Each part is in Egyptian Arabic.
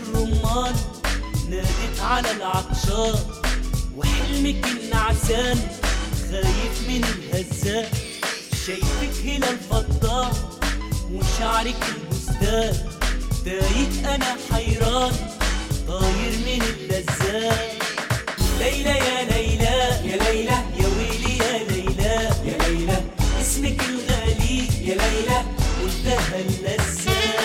الرمان نادت على العطشان وحلمك النعسان خايف من الهزاء شايفك هنا الفضاء وشعرك البستان تايه انا حيران طاير من اللذات ليلى يا ليلى يا ليلى يا ويلي يا ليلى يا ليلى اسمك الغالي يا ليلى قلتها اللذات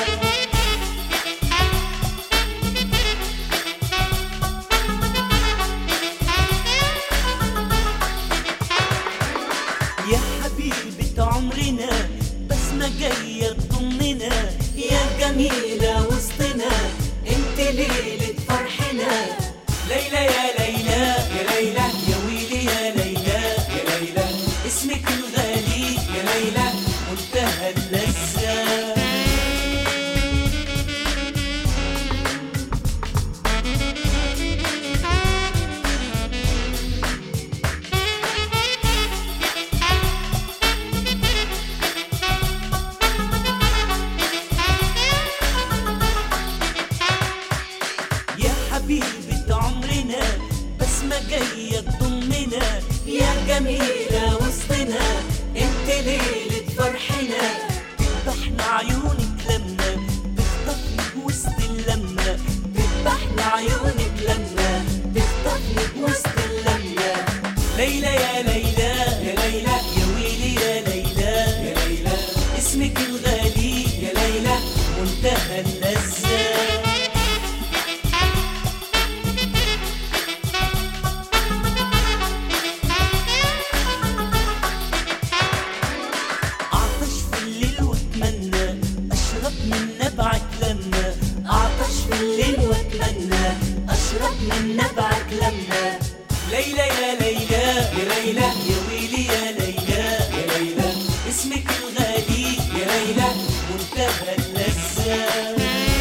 يا حبيبة عمرنا بسمة جاية تضمنا يا جميلة وسطنا انت ليلة فرحنا ليلى يا ليلى يا ليلى يا ويلي يا ليلى يا ليلى اسمك الغالي يا ليلى منتهى اللذة يا حبيبة عمرنا بسمة جاية تضمنا يا جميلة وسطنا انت ليلة فرحنا تذبحنا عيونك لما تخطفني بوسط اللمة تذبحنا عيونك لما تخطفني بوسط اللمة ليلى يا ليلى يا ليلى يا ويلي يا ليلى يا ليلى اسمك الغالي يا ليلى منتهى اللذة أعطش في الليل وأتمنى أشرب من نبعك لما أعطش في الليل وأتمنى أشرب من نبعك لما ليلى يا ليلى يا ليلى يا ويلي يا ليلى يا ليلى اسمك الغالي يا ليلى منتهى اللذة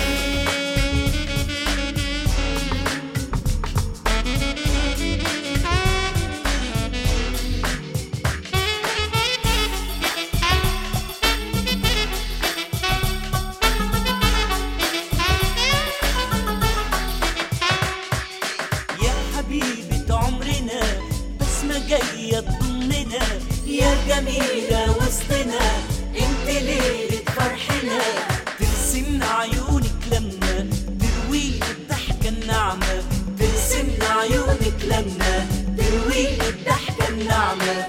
يا حبيبة عمرنا بسمة جاية تضمنا يا جميلة وسطنا انت ليلة فرحنا ترسمنا عيونك لما تروينا الضحكة الناعمة ترسمنا عيونك لما تروينا الضحكة الناعمة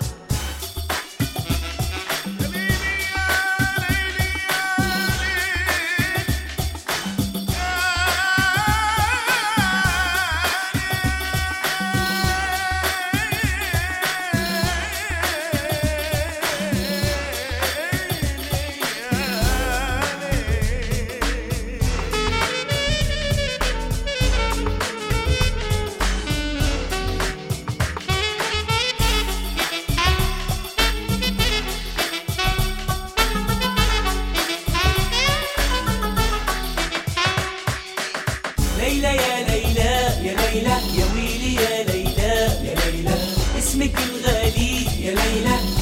ليلى يا ليلى يا ليلى يا ويلي يا ليلى يا ليلى اسمك الغالي يا ليلى